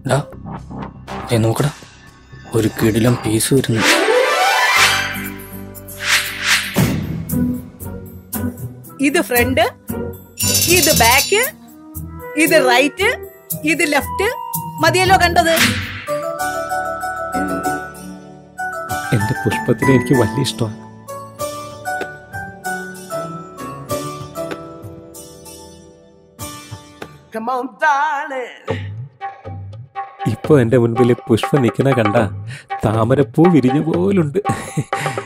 ഡാ ദേ നോക്കടാ ഒരു കിടിലം പീസ് വരുന്നു ഇത് ഫ്രണ്ട് ഇത് ബാക്ക് ഇത് റൈറ്റ് ഇത് ലെഫ്റ്റ് മതിയല്ലോ കണ്ടത് എന്റെ പുഷ്പത്തിനെ എനിക്ക് വലിയ ഇഷ്ടമാണ് Come on, darling. ഇപ്പൊ എന്റെ മുൻപിൽ പുഷ്പം നിൽക്കുന്ന കണ്ട താമരപ്പൂ വിരിഞ്ഞ പോലുണ്ട്